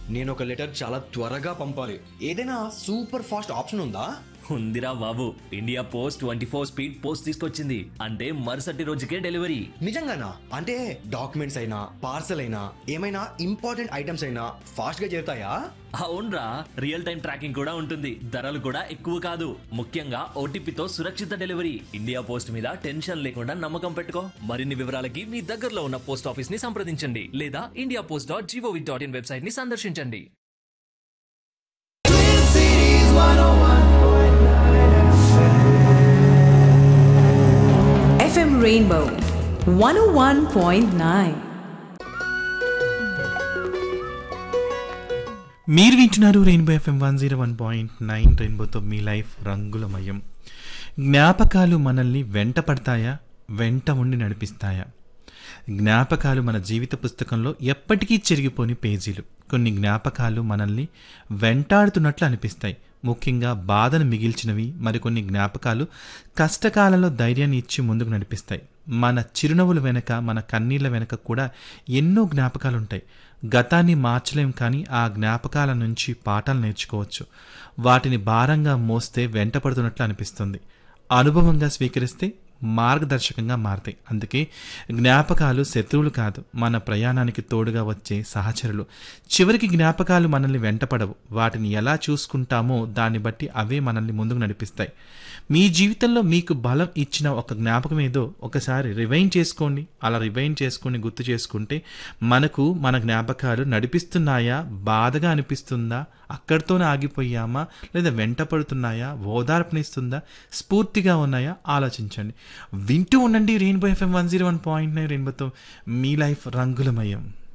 నేను ఒక లెటర్ చాలా త్వరగా పంపాలి ఏదైనా సూపర్ ఫాస్ట్ ఆప్షన్ ఉందా ఉందిరా బాబు India Post twenty four speed post తీసుకొచ్చింది అంటే మరుసటి రోజుకే డెలివరీ నిజంగానా అంటే డాక్యుమెంట్స్ అయినా పార్సల్ అయినా ఏమైనా ఇంపార్టెంట్ ఐటమ్స్ అయినా ఫాస్ట్ గా చేరుతాయా అవునరా రియల్ టైం ట్రాకింగ్ కూడా ఉంటుంది ధరలు కూడా ఎక్కువ కాదు ముఖ్యంగా ఓటీపీతో సురక్షిత డెలివరీ ఇండియా పోస్ట్ మీద టెన్షన్ లేకుండా నమ్మకం పెట్టుకో మరిన్ని వివరాలకి మీ దగ్గరలో ఉన్న పోస్ట్ ఆఫీస్ ని సంప్రదించండి లేదా India Post dot G O V dot in website ని సందర్శించండి FM Rainbow 101.9. మీరు వింటున్నారు Rainbow FM one zero one point nine రెయిన్బోతో మీ లైఫ్ రంగులమయం జ్ఞాపకాలు మనల్ని వెంట పడతాయా వెంట ఉండి నడిపిస్తాయా జ్ఞాపకాలు మన జీవిత పుస్తకంలో ఎప్పటికీ చెరిగిపోని పేజీలు కొన్ని జ్ఞాపకాలు మనల్ని వెంటాడుతున్నట్లు అనిపిస్తాయి ముఖ్యంగా బాధను మిగిల్చినవి మరికొన్ని జ్ఞాపకాలు కష్టకాలంలో ధైర్యాన్ని ఇచ్చి ముందుకు నడిపిస్తాయి మన చిరునవ్వుల వెనక మన కన్నీళ్ల వెనక కూడా ఎన్నో జ్ఞాపకాలు ఉంటాయి గతాన్ని మార్చలేం కానీ ఆ జ్ఞాపకాల నుంచి పాఠాలు నేర్చుకోవచ్చు వాటిని భారంగా మోస్తే వెంటపడుతున్నట్లు అనిపిస్తుంది అనుభవంగా స్వీకరిస్తే మార్గదర్శకంగా మారతాయి అందుకే జ్ఞాపకాలు శత్రువులు కాదు మన ప్రయాణానికి తోడుగా వచ్చే సహచరులు చివరికి జ్ఞాపకాలు మనల్ని వెంటపడవు వాటిని ఎలా చూసుకుంటామో దాన్ని బట్టి అవే మనల్ని ముందుకు నడిపిస్తాయి మీ జీవితంలో మీకు బలం ఇచ్చిన ఒక జ్ఞాపకం ఏదో ఒకసారి రివైండ్ చేసుకోండి అలా రివైండ్ చేసుకొని గుర్తు చేసుకుంటే మనకు మన జ్ఞాపకాలు నడిపిస్తున్నాయా బాధగా అనిపిస్తుందా అక్కడితోనే ఆగిపోయామా లేదా వెంట పడుతున్నాయా ఓదార్పునిస్తుందా స్ఫూర్తిగా ఉన్నాయా ఆలోచించండి వింటూ ఉండండి Rainbow FM one zero one point nine రెయిన్బోతో మీ లైఫ్ రంగులమయం